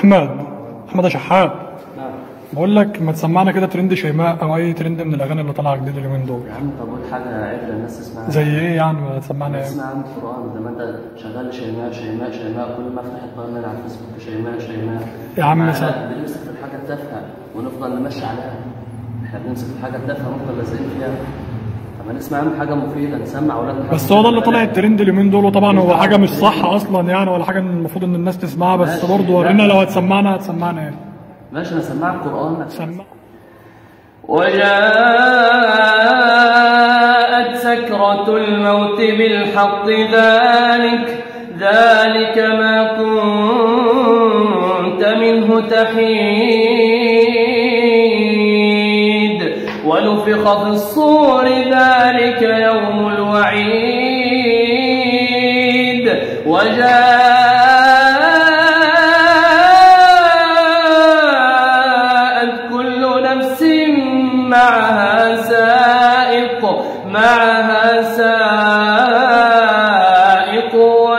احمد احمد يا شحات نعم بقول لك ما تسمعنا كده ترند شيماء او اي ترند من الاغاني اللي طالعه جديد اليومين دول يا عم طب قول حاجة عدلة الناس تسمعها زي ايه يعني ما تسمعنا ايه اسمع عن القرآن زي ما انت شغال شيماء شيماء شيماء كل ما افتح القرآن على الفيسبوك شيماء شيماء يا عم مع سا- ده بنمسك في الحاجة التافهة ونفضل نمشي عليها احنا بنمسك في الحاجة التافهة ونفضل لازقين فيها طب ما نسمع عن حاجة مفيدة نسمع أولادنا حاجة بس هو ده اللي مفيدة. طالع الترند اليومين دول وطبعا هو حاجه مش صح اصلا يعني ولا حاجه المفروض ان الناس تسمعها بس ماشي. برضه ورينا لو هتسمعنا هتسمعنا ايه ماشي أنا سمعك قرآن سمع وجاءت سكرة الموت بالحق ذلك ذلك ما كنت منه تحيد ونفخ في الصور ذلك يوم الوعيد وجاءت كل نفس معها سائق معها سائق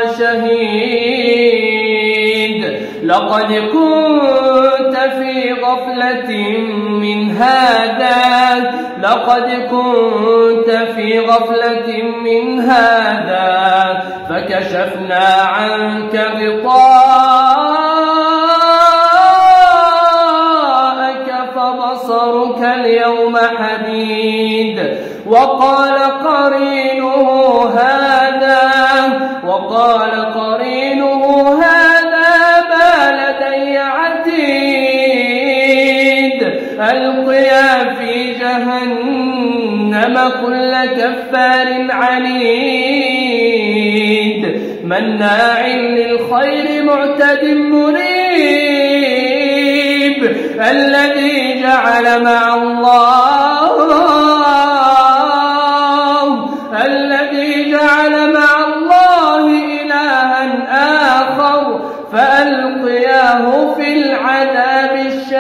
وشهيد لقد كنت في غفلة من هذا لقد كنت في غفلة من هذا فكشفنا عنك غطاءك فبصرك اليوم حديد وقال قرينه هذا وقال قرينه هذا ما لدي عتيد القيا في جهنم كل كفار عنيد مناع للخير معتد مريب الذي جعل مع الله الذي جعل مع الله إلها آخر فألقياه في العذاب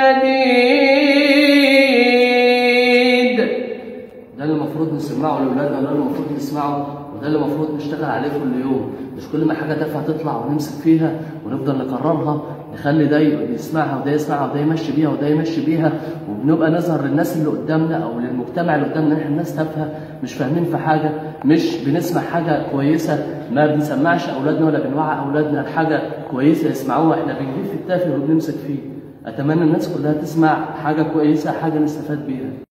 الشديد ده اللي المفروض نسمعه لاولادنا وده اللي المفروض نسمعه وده اللي المفروض نشتغل عليه كل يوم مش كل ما حاجه تافهه تطلع ونمسك فيها ونفضل نكررها نخلي ده يسمعها وده يسمعها وده يمشي بيها وده يمشي بيها وبنبقى نظهر للناس اللي قدامنا او للمجتمع اللي قدامنا ان احنا الناس تافهه مش فاهمين في حاجه مش بنسمع حاجه كويسه ما بنسمعش اولادنا ولا بنوعي اولادنا لحاجه كويسه يسمعوها احنا بنجيب في التافه وبنمسك فيه اتمنى الناس كلها تسمع حاجه كويسه حاجه نستفاد بيها